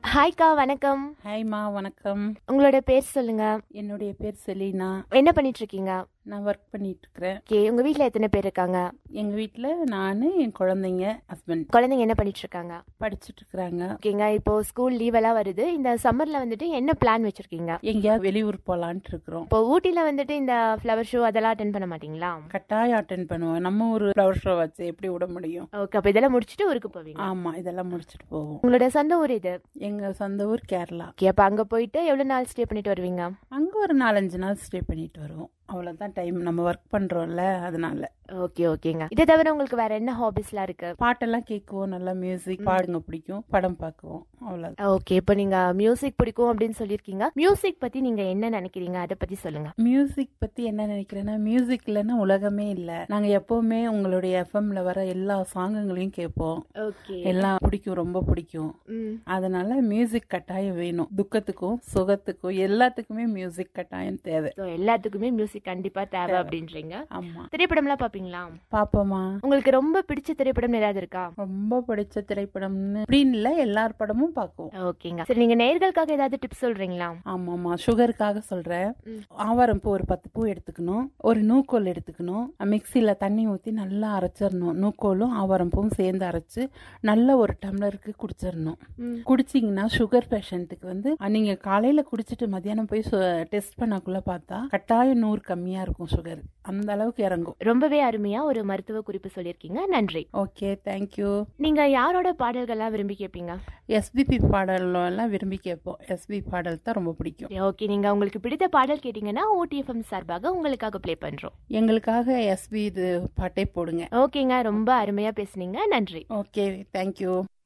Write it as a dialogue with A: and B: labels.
A: ஹாய்க்கா வணக்கம்
B: ஹாய்மா வணக்கம்
A: உங்களோட பேர் சொல்லுங்க
B: என்னுடைய பேர் செலீனா
A: என்ன பண்ணிட்டு இருக்கீங்க
B: நான் ஒர்க் பண்ணிட்டு இருக்கிறேன்
A: ஓகே உங்க வீட்ல எத்தனை பேர் இருக்காங்க
B: எங்க வீட்டில் நான் என் குழந்தைங்க ஹஸ்பண்ட்
A: குழந்தைங்க என்ன பண்ணிட்டு இருக்காங்க
B: படிச்சுட்டு இருக்கிறாங்க
A: ஓகேங்க இப்போ ஸ்கூல் லீவ் எல்லாம் வருது இந்த சம்மர்ல வந்துட்டு என்ன பிளான் வச்சிருக்கீங்க
B: எங்கேயாவது வெளியூர் போகலான்ட்டு இருக்கிறோம்
A: இப்போ ஊட்டில வந்துட்டு இந்த ஃப்ளவர் ஷோ அதெல்லாம் அட்டன் பண்ண மாட்டீங்களா
B: கட்டாயம் அட்டன் பண்ணுவோம் நம்ம ஒரு ஃப்ளவர் ஷோ வச்சு எப்படி விட முடியும்
A: ஓகே அப்போ இதெல்லாம் முடிச்சுட்டு ஊருக்கு போவீங்க
B: ஆமா இதெல்லாம் முடிச்சுட்டு போவோம்
A: உங்களோட சொந்த ஊர் இது
B: எங்க சொந்த ஊர் கேரளா
A: ஓகே அப்போ அங்க போயிட்டு எவ்வளவு நாள் ஸ்டே பண்ணிட்டு வருவீங்க
B: அங்க ஒரு நாலஞ்சு நாள் ஸ்டே பண்ணிட்டு வருவோம் அவ்வளவுதான் டைம் நம்ம ஒர்க் பண்றோம்ல அதனால
A: ஓகே ஓகேங்க இதை தவிர உங்களுக்கு வேற என்ன ஹாபிஸ்லாம் இருக்கு
B: பாட்டெல்லாம் கேட்குவோம் நல்லா மியூசிக் பாடுங்க பிடிக்கும் படம் பார்க்குவோம் அவ்வளவுதான்
A: ஓகே இப்போ நீங்க மியூசிக் பிடிக்கும் அப்படின்னு சொல்லியிருக்கீங்க மியூசிக் பத்தி நீங்க என்ன நினைக்கிறீங்க அதை பத்தி சொல்லுங்க
B: மியூசிக் பத்தி என்ன நினைக்கிறேன்னா மியூசிக் இல்லைன்னா உலகமே இல்ல நாங்க எப்பவுமே உங்களுடைய எஃப்எம்ல வர எல்லா சாங்குங்களையும் கேட்போம்
A: ஓகே
B: எல்லாம் பிடிக்கும் ரொம்ப பிடிக்கும் அதனால மியூசிக் கட்டாயம் வேணும் துக்கத்துக்கும் சுகத்துக்கும் எல்லாத்துக்குமே மியூசிக் கட்டாயம் தேவை
A: ஸோ எல்லாத்துக்குமே மியூசிக் கண்டிப்பா தேவை அப்படின்றீங்க
B: ஆமா
A: திரைப்படம்லாம் பாப்பீங்களா
B: பாப்போமா
A: உங்களுக்கு ரொம்ப பிடிச்ச திரைப்படம் ஏதாவது இருக்கா
B: ரொம்ப பிடிச்ச திரைப்படம்னு அப்படின்னு இல்ல எல்லார் படமும் பார்க்குவோம்
A: ஓகேங்க சரி நீங்க நேர்களுக்காக ஏதாவது டிப்ஸ் சொல்றீங்களா
B: ஆமாமா சுகருக்காக சொல்றேன் ஆவாரம் பூ ஒரு பத்து பூ எடுத்துக்கணும் ஒரு நூக்கோல் எடுத்துக்கணும் மிக்சியில தண்ணி ஊத்தி நல்லா அரைச்சிடணும் நூக்கோலும் ஆவாரம் பூவும் சேர்ந்து அரைச்சு நல்ல ஒரு டம்ளருக்கு குடிச்சிடணும் குடிச்சிங்கன்னா சுகர் பேஷண்ட்டுக்கு வந்து அஹ், நீங்க காலையில குடிச்சிட்டு மத்தியானம் போய் டெஸ்ட் பண்ணக்குள்ள பார்த்தா கட்டாயம் நூறு கம்மியா இருக்கும் சுகர் அந்த அளவுக்கு இறங்கும்
A: ரொம்பவே அருமையா ஒரு மருத்துவ குறிப்பு சொல்லியிருக்கீங்க நன்றி
B: ஓகே தேங்க்யூ
A: நீங்க யாரோட பாடல்கள்லாம் விரும்பி கேட்பீங்க
B: எஸ்பிபி பாடல் எல்லாம் விரும்பி கேட்போம் எஸ்பி பாடல் தான் ரொம்ப பிடிக்கும்
A: ஓகே நீங்க உங்களுக்கு பிடித்த பாடல் கேட்டீங்கன்னா ஓடிஎஃப்எம் சார்பாக உங்களுக்காக ப்ளே பண்றோம்
B: எங்களுக்காக எஸ்பி இது பாட்டே போடுங்க
A: ஓகேங்க ரொம்ப அருமையா பேசுனீங்க நன்றி
B: ஓகே தேங்க்யூ